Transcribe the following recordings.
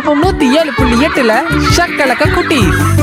FM நூத்தி ஏழு புள்ளி எட்டுல ஷக்கலக்க குட்டி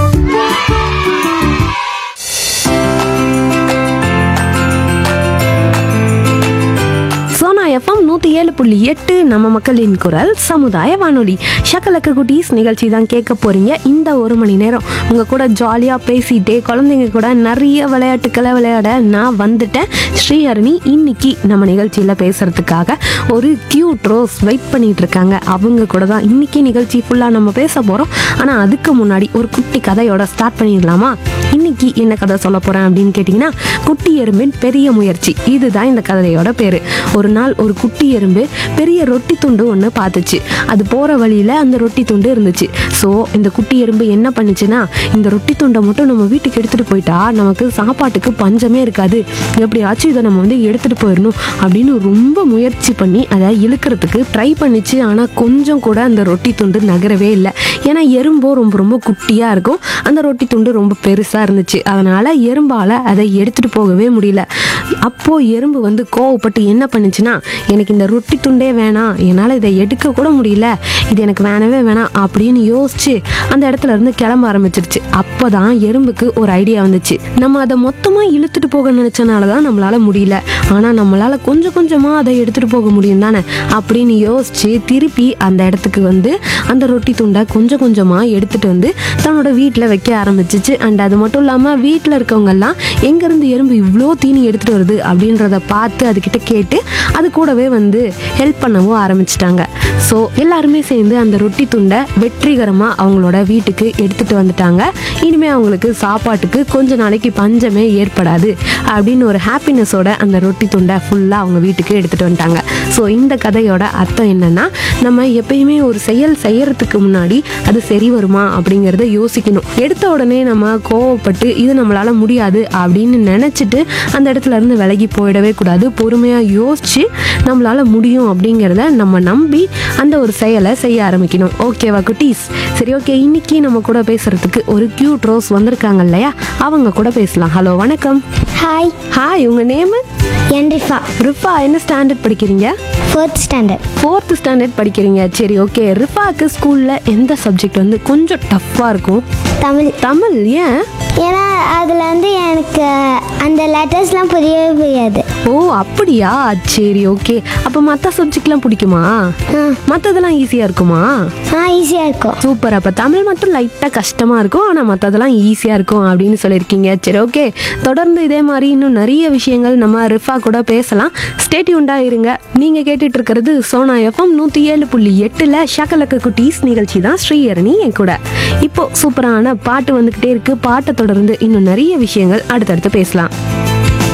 சோனா எஃப்எம் நூற்றி ஏழு புள்ளி எட்டு நம்ம மக்களின் குரல் சமுதாய வானொலி ஷக்கலக்க குட்டீஸ் நிகழ்ச்சி தான் கேட்க போறீங்க இந்த ஒரு மணி நேரம் உங்க கூட ஜாலியாக பேசிட்டே குழந்தைங்க கூட நிறைய விளையாட்டுக்களை விளையாட நான் வந்துட்டேன் ஸ்ரீஹரணி இன்னைக்கு நம்ம நிகழ்ச்சியில் பேசுறதுக்காக ஒரு கியூட் ரோஸ் வெயிட் பண்ணிட்டு இருக்காங்க அவங்க கூட தான் இன்னைக்கு நிகழ்ச்சி ஃபுல்லாக நம்ம பேச போகிறோம் ஆனால் அதுக்கு முன்னாடி ஒரு குட்டி கதையோட ஸ்டார்ட் பண்ணிடலாமா இன்னைக்கு என்ன கதை சொல்ல போறேன் அப்படின்னு கேட்டிங்கன்னா குட்டி எறும்பின் பெரிய முயற்சி இதுதான் இந்த கதையோட பேரு ஒரு நாள் ஒரு குட்டி எறும்பு பெரிய ரொட்டி துண்டு ஒன்று பார்த்துச்சு அது போற வழியில அந்த ரொட்டி துண்டு இருந்துச்சு ஸோ இந்த குட்டி எறும்பு என்ன பண்ணுச்சுன்னா இந்த ரொட்டி துண்டை மட்டும் நம்ம வீட்டுக்கு எடுத்துட்டு போயிட்டா நமக்கு சாப்பாட்டுக்கு பஞ்சமே இருக்காது எப்படியாச்சும் இதை நம்ம வந்து எடுத்துட்டு போயிடணும் அப்படின்னு ரொம்ப முயற்சி பண்ணி அதை இழுக்கிறதுக்கு ட்ரை பண்ணிச்சு ஆனால் கொஞ்சம் கூட அந்த ரொட்டி துண்டு நகரவே இல்லை ஏன்னா எறும்போ ரொம்ப ரொம்ப குட்டியாக இருக்கும் அந்த ரொட்டி துண்டு ரொம்ப பெருசாக இருந்துச்சு அதனால் எறும்பால் அதை எடுத்துகிட்டு போகவே முடியல அப்போது எறும்பு வந்து கோவப்பட்டு என்ன பண்ணுச்சுன்னா எனக்கு இந்த ரொட்டி துண்டே வேணாம் என்னால் இதை எடுக்க கூட முடியல இது எனக்கு வேணவே வேணாம் அப்படின்னு யோசிச்சு அந்த இடத்துல இருந்து கிளம்ப ஆரம்பிச்சிருச்சு அப்போ தான் எறும்புக்கு ஒரு ஐடியா வந்துச்சு நம்ம அதை மொத்தமாக இழுத்துட்டு போக நினச்சனால தான் நம்மளால் முடியல ஆனால் நம்மளால் கொஞ்சம் கொஞ்சமாக அதை எடுத்துகிட்டு போக முடியும் தானே அப்படின்னு யோசிச்சு திருப்பி அந்த இடத்துக்கு வந்து அந்த ரொட்டி துண்டை கொஞ்சம் கொஞ்சமாக எடுத்துட்டு வந்து தன்னோட வீட்டில் வைக்க ஆரம்பிச்சிச்சு அண்ட் அது மட்டும் இல்லாமல் வீட்டில் இருக்கவங்கெல்லாம் எங்கேருந்து எறும்பு இவ்வளோ தீனி எடுத்துகிட்டு வருது அப்படின்றத பார்த்து அதுக்கிட்ட கேட்டு அது கூடவே வந்து ஹெல்ப் பண்ணவும் ஆரம்பிச்சிட்டாங்க ஸோ எல்லாருமே சேர்ந்து அந்த ரொட்டி துண்டை வெற்றிகரமாக அவங்களோட வீட்டுக்கு எடுத்துகிட்டு வந்துட்டாங்க இனிமேல் அவங்களுக்கு சாப்பாட்டுக்கு கொஞ்ச நாளைக்கு பஞ்சமே ஏற்படாது அப்படின்னு ஒரு ஹாப்பினஸோட அந்த ரொட்டி துண்டை ஃபுல்லாக அவங்க வீட்டுக்கு எடுத்துகிட்டு வந்துட்டாங்க ஸோ இந்த கதையோட அர்த்தம் என்னன்னா நம்ம எப்பயுமே ஒரு செயல் செய்யறதுக்கு முன்னாடி அது சரி வருமா அப்படிங்கிறத யோசிக்கணும் எடுத்த உடனே நம்ம கோவப்பட்டு இது நம்மளால முடியாது அப்படின்னு நினச்சிட்டு அந்த இடத்துல இருந்து விலகி போயிடவே கூடாது பொறுமையாக யோசிச்சு நம்மளால முடியும் அப்படிங்கிறத நம்ம நம்பி அந்த ஒரு செயலை செய்ய ஆரம்பிக்கணும் ஓகேவா குட்டீஸ் சரி ஓகே இன்னைக்கு நம்ம கூட பேசுறதுக்கு ஒரு கியூட் ரோஸ் வந்திருக்காங்க இல்லையா அவங்க கூட பேசலாம் ஹலோ வணக்கம் ஹாய் ஹாய் உங்க நேம் என் ரிஃபா ரிஃபா என்ன ஸ்டாண்டர்ட் படிக்கிறீங்க ஃபோர்த் ஸ்டாண்டர்ட் ஃபோர்த்து ஸ்டாண்டர்ட் படிக்கிறீங்க சரி ஓகே ரிஃபாக்கு ஸ்கூலில் எந்த சப்ஜெக்ட் வந்து கொஞ்சம் டஃப்பாக இருக்கும் தமிழ் தமிழ் ஏன் ஏன்னா அதில் வந்து எனக்கு அந்த லெட்டர்ஸ்லாம் புரியவே புரியாது ஓ அப்படியா சரி ஓகே அப்போ மற்ற சப்ஜெக்ட்லாம் பிடிக்குமா ஆ மற்றதெல்லாம் ஈஸியாக இருக்குமா ஆ ஈஸியாக இருக்கும் சூப்பர் அப்போ தமிழ் மட்டும் லைட்டாக கஷ்டமாக இருக்கும் ஆனால் மற்றதெல்லாம் ஈஸியாக இருக்கும் அப்படின்னு சொல்லியிருக்கீங்க சரி ஓகே தொடர்ந்து இதே மாதிரி இன்னும் நிறைய விஷயங்கள் நம்ம ரிஃபா கூட பேசலாம் ஸ்டேட்யூண்டாக இருங்க நீங்கள் கேட்டுட்டு இருக்கிறது சோனா எஃப்எம் நூற்றி ஏழு புள்ளி எட்டில் ஷக்கலக்க குட்டீஸ் நிகழ்ச்சி தான் ஸ்ரீஹரணி என் கூட இப்போ சூப்பரான பாட்டு வந்துக்கிட்டே இருக்கு பாட்டை தொடர்ந்து இன்னும் நிறைய விஷயங்கள் அடுத்தடுத்து பேசலாம்